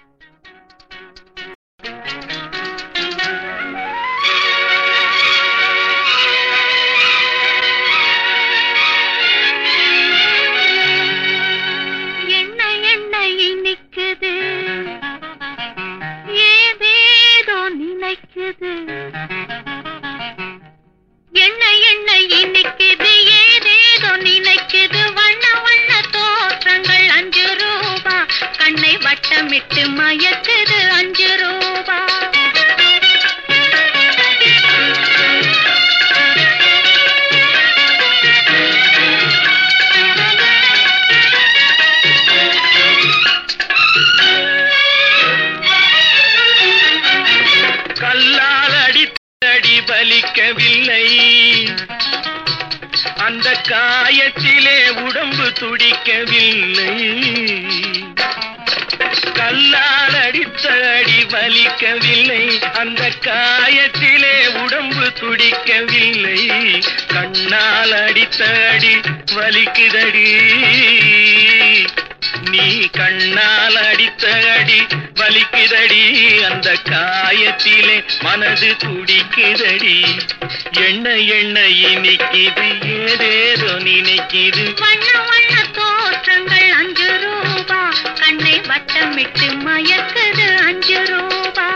என்ன என்ன இனிக்குது ஏதேதோ நினைக்குது என்ன என்ன இனிக்குது ஏதேதோ நினைக்குது வண்ண வண்ண தோற்றங்கள் அஞ்சு ரூபா கண்ணை வட்டமிட்டு மயக்குது அஞ்சு ரூபா கல்லால் அடித்தடி வலிக்கவில்லை அந்த காயத்திலே உடம்பு துடிக்கவில்லை கல்லால் அடித்த அடி வலிக்கவில்லை அந்த காயத்திலே உடம்பு துடிக்கவில்லை கண்ணால் அடித்த அடி வலிக்குதடி நீ கண்ணால் அடித்த அடி வலிக்குதடி அந்த காயத்திலே மனது துடிக்குதடி எண்ண எண்ண இனிக்குது ஏதேதோ நினைக்குது வண்ண வண்ண தோற்றங்கள் அஞ்சு ரூபா கண்ணை வட்டமிட்டு மயக்குது அஞ்சு ரூபா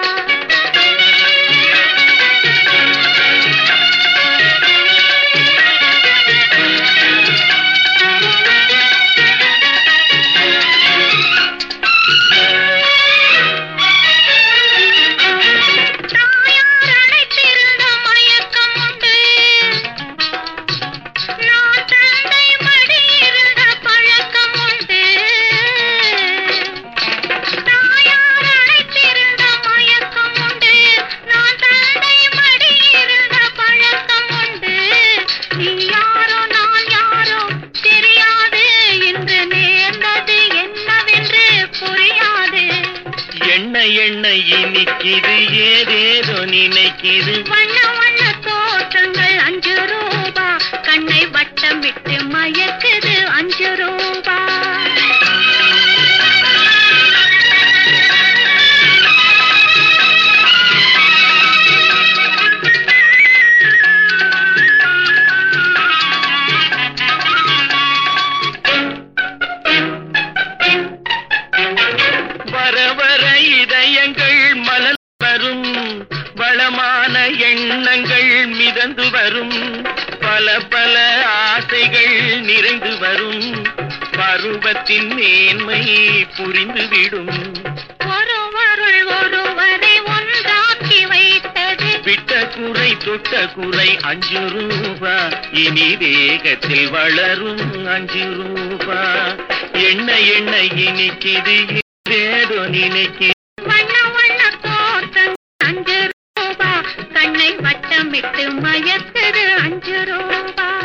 தாயார் அழைத்திருந்த மயக்கம் உண்டு நான் தந்தை மடியிருந்த பழக்கம் உண்டு தாயார் அழைத்திருந்த மயக்கம் உண்டு நான் தந்தை மடியிருந்த பழக்கம் உண்டு நீ யாரோ நான் யாரோ தெரியாது இன்று நேர்ந்தது என்னவென்று புரியாது எண்ண எண்ண இனிக்குது ஏதேதோ நினைக்குது வண்ண வண்ண தோற்றங்கள் அஞ்சு ரூபா கண்ணை வட்டமிட்டு மயக்குது அஞ்சு ரூபா வர வர இதயங்கள் மலர் வரும் வளமான எண்ணங்கள் மிதந்து வரும் பல பல ஆசைகள் நிறைந்து வரும் பருவத்தின் மேன்மை புரிந்துவிடும் ஒருவருள் ஒருவரை ஒன்றாக்கி வைத்தது விட்ட குறை தொட்ட குறை அஞ்சு ரூபா இனி வேகத்தில் வளரும் அஞ்சு ரூபா எண்ண எண்ண இனிக்குது ஏதோ நினைக்கு வண்ண வண்ண தோற்றங்கள் அஞ்சு ரூபா கண்ணை வட்டமிட்டு மயக்குது அஞ்சு ரூபா